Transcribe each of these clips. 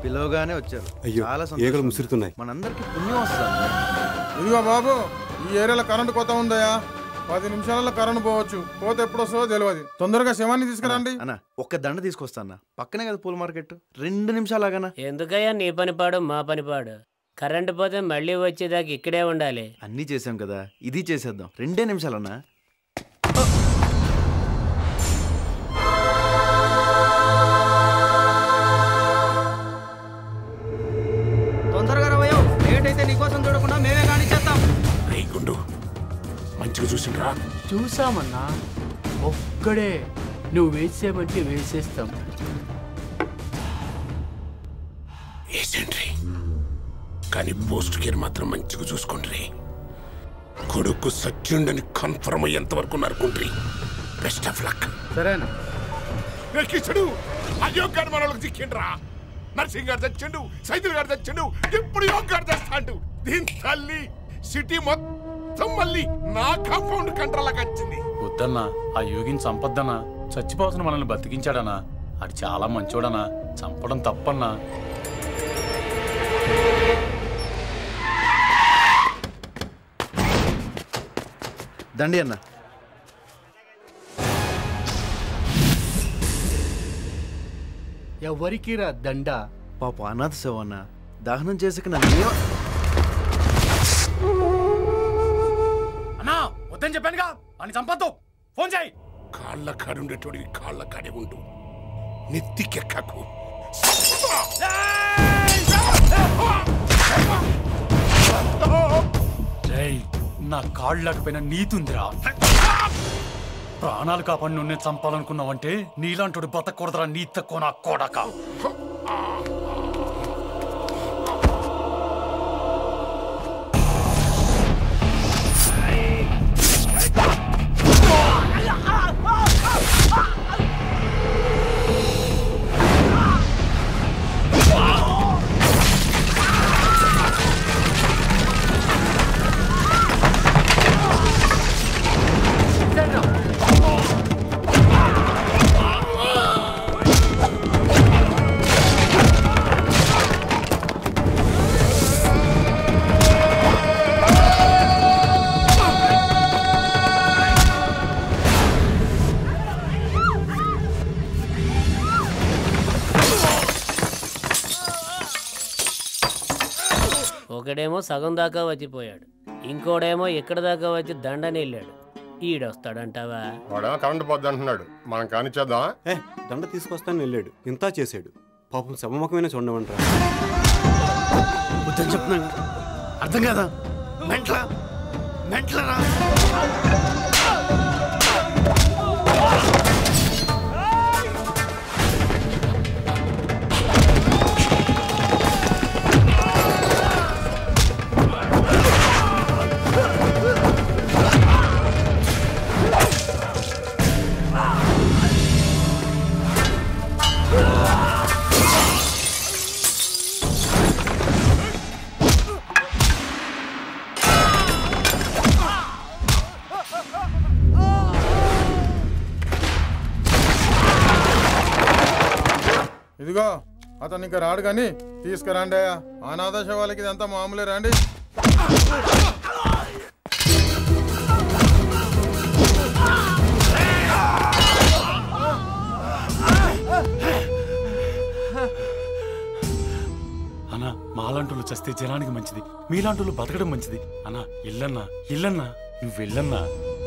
పిలవగానే వచ్చారు అయ్యో, చాలా ఈగలు సంతోషం. ముసురుతున్నాయి. మనందరికి పుణ్యం వస్తుంది ఇదిగో బాబు ఈ ఏరియాలో కరెంట్ కొత్త ఉందయ్యా పది నిమిషాలలో కరెంట్ పోవచ్చు పోతే ఎప్పుడు వస్తుందో తెలియదు తొందరగా శవాన్ని తీసుకురండి అన్న ఒక్క దండ తీసుకొస్తాను పక్కనే కదా పూల మార్కెట్ రెండు నిమిషాలాగనా ఎందుకయ్యా నీ పని పాడు మా పని పాడు కరెంటు పోతే మళ్ళీ వచ్చేదాకా ఇక్కడే ఉండాలి అన్నీ చేసాం కదా ఇది చేసేద్దాం రెండే నిమిషాలన్నా తొందరగా రవయో లేట్ అయితే నీకోసం చూడకుండా మేమే కానీ చేస్తాం రే గుండు మంచిగా చూసిండ్రా చూసామన్నా ఒక్కడే నువ్వు వేసేమంటే వేసేస్తాం వేసేండ్రి కానీ పోస్ట్ కేర్ మాత్రం మంచిగా చూసుకోండి కొడుకు సత్యుండని కన్ఫర్మ్ అయ్యేంత వరకు నరుకుండ్రి బెస్ట్ ఆఫ్ లక్ సరేనా కిచుడు అయ్యో గారు మన వాళ్ళకి చిక్కిండ్రా నర్సింగ్ గారు తెచ్చిండు సైదుల్ గారు తెచ్చిండు ఇప్పుడు యోగ్ గారు తెస్తాడు దీని తల్లి సిటీ మొత్తం మళ్ళీ నా కాంపౌండ్ కంట్రోల్కి వచ్చింది వద్దన్నా ఆ యోగిని చంపొద్దన్నా చచ్చిపోతున్న మనల్ని బతికించాడనా అది చాలా మంచోడనా చంపడం తప్పన్నా దండి అన్న ఎవరికి రా దండ పాప అనాథ శవం అన్న దహనం చేసాక నన్ను ఏమ- అన్నా వద్దని చెప్పానుగా అని చంపద్దు ఫోన్ చేయి కాళ్ళ కాడుండేటోడివి కాళ్ళ కాడే ఉండు నెత్తికెక్కకు రేయ్ నా కాళ్ళకపోయినా నీతుందిరా ప్రాణాలు కాపాడి నున్నే చంపాలనుకున్నావంటే నీలాంటి బతకూడదురా నీ తక్కువ నా కొడక ఒకడేమో సగం దాకా వచ్చిపోయాడు ఇంకోడేమో ఇక్కడ దాకా వచ్చి దండని వెళ్ళాడు ఈడొస్తాడంటావా వాడేమో కరెంట్ పోద్ది అంటున్నాడు మనం కానిచ్చేద్దాం ఏ దండ తీసుకొస్తాను వెళ్ళాడు ఇంత చేశాడు పాపం శవముఖమైన చూడమంటారా వద్దని చెప్తున్నాను అర్థం కదా మెంట్లా మెంట్లరా ఇదిగో అతను ఇంకా రాడు కానీ తీసుకురండి అయ్యా అనాథ శవాలకి ఇదంతా మామూలే రండి అన్నా మాలాంటోళ్ళు చస్తే జనానికి మంచిది మీలాంటోళ్ళు బతకడం మంచిది అన్నా ఇల్లన్నా ఇల్లన్నా నువ్వు వెళ్ళన్నా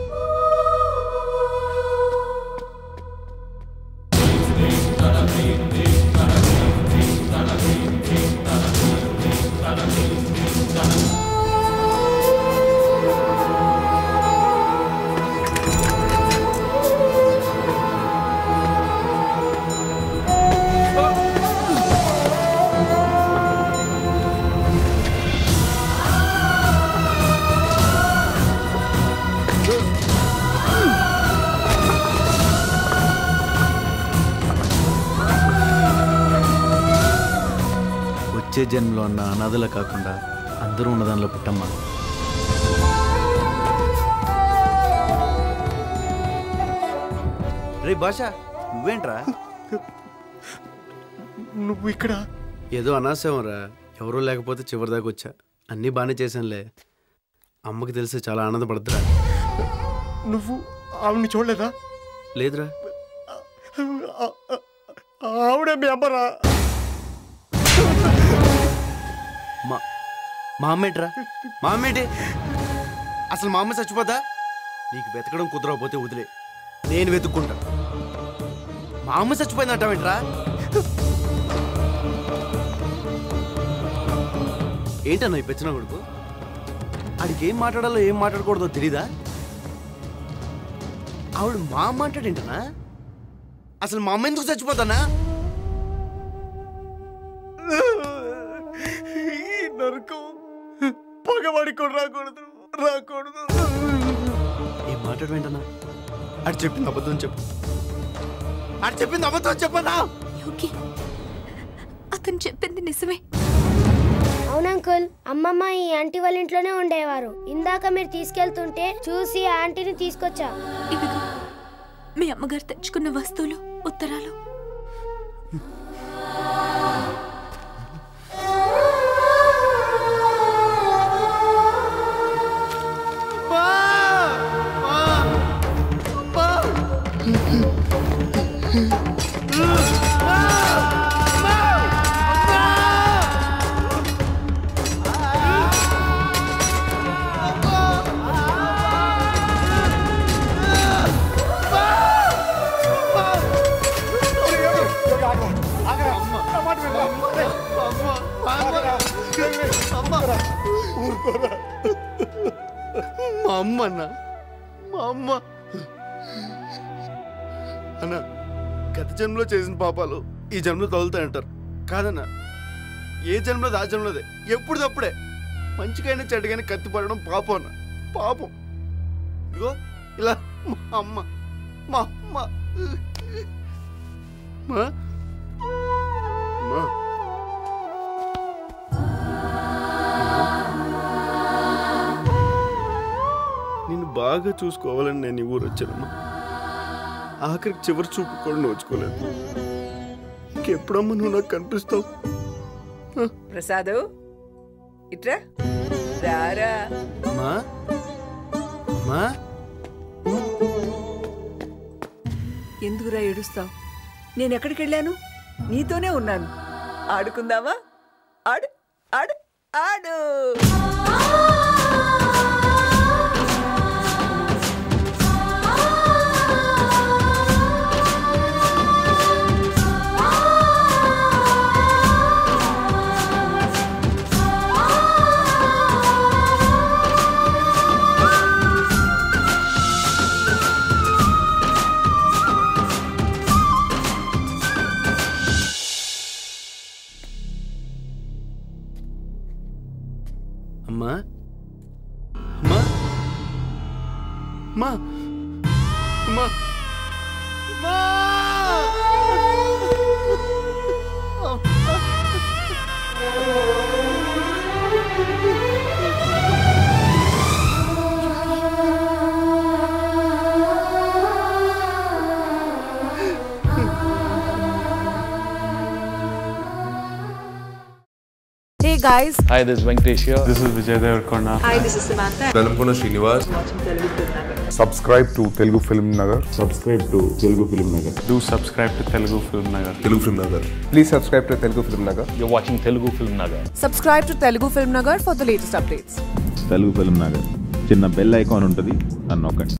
వచ్చే జన్మలో ఉన్న అనాథల కాకుండా అందరూ ఉన్న దానిలో పుట్టమ్మా రే భాష నువ్వేంట్రా నువ్వు ఇక్కడ ఏదో అనాసేమరా ఎవరూ లేకపోతే చివరి దాకా వచ్చా అన్నీ బాగానే చేశానులే అమ్మకి తెలిస్తే చాలా ఆనందపడద్దురా నువ్వు ఆవిడ్ని చూడలేదా లేదురా ఆవిడే మీ అమ్మరా మా మా అమ్మేంట్రా మా అమ్మేంటి అసలు మా అమ్మ చచ్చిపోతా నీకు వెతకడం కుదరకపోతే వదిలే నేను వెతుక్కుంటా మా అమ్మ చచ్చిపోయిందంటావేంట్రా ఏంటన్నా ఈ పెచ్చిన కొడుకు ఆడికి ఏం మాట్లాడాలో ఏం మాట్లాడకూడదో తెలీదా ఆవిడ మా అమ్మ అంటాడేంటనా అసలు మా అమ్మ ఎందుకు చచ్చిపోతానా ఈ నరకం పగవాడి కూడా రాకూడదు రాకూడదు ఏం మాట్లాడమేంటన్నా ఆడు చెప్పింది అబద్ధం చెప్పు ఆడు చెప్పింది అబద్ధం చెప్పనా యోగి అతను చెప్పింది నిజమే అవును అంకుల్ అమ్మమ్మ ఈ ఆంటీ వాళ్ళ ఇంట్లోనే ఉండేవారు ఇందాక మీరు తీసుకెళ్తుంటే చూసి ఆ ఆంటీని తీసుకొచ్చా ఇదిగో మీ అమ్మగారు తెచ్చుకున్న వస్తువులు ఉత్తరాలు మా అమ్మ అన్న మా అమ్మ అన్న గత జన్మలో చేసిన పాపాలు ఈ జన్మలో తగులుతాయంటారు కాదన్న ఏ జన్మలో ఆ జన్మలోదే ఎప్పుడు తప్పుడే మంచికైనా చెడ్డగానే కత్తి పడడం పాపం అన్న పాపం ఇగో ఇలా మా అమ్మ మా అమ్మ మా మా నిన్ను బాగా చూసుకోవాలని నేను ఈ ఊరు వచ్చానమ్మా ఆఖరికి చివరి చూపు కూడా నోచుకోలేదు ఇంకెప్పుడమ్మా నువ్వు నాకు కనిపిస్తావు ప్రసాదు ఇట్రా రారా అమ్మా అమ్మా ఎందుకురా ఏడుస్తావు నేను ఎక్కడికి వెళ్ళాను నీతోనే ఉన్నాను ఆడుకుందామా ఆడు ఆడు ఆడు అమ్మా అమ్మా అమ్మా అమ్మా అమ్మా Hey guys, Hi, this is Venkatesh here. This is Vijay Devarkonda. hi, this is Samantha. Velankonda Srinivas subscribe to Telugu film Nagar subscribe to Telugu film Nagar Do subscribe to Telugu Film Nagar. Telugu film Nagar please subscribe to Telugu film Nagar You're watching Telugu Film Nagar. Subscribe to Telugu Film Nagar for the latest updates. Telugu film Nagar చిన్న bell icon ఉంటుంది అని నొక్కండి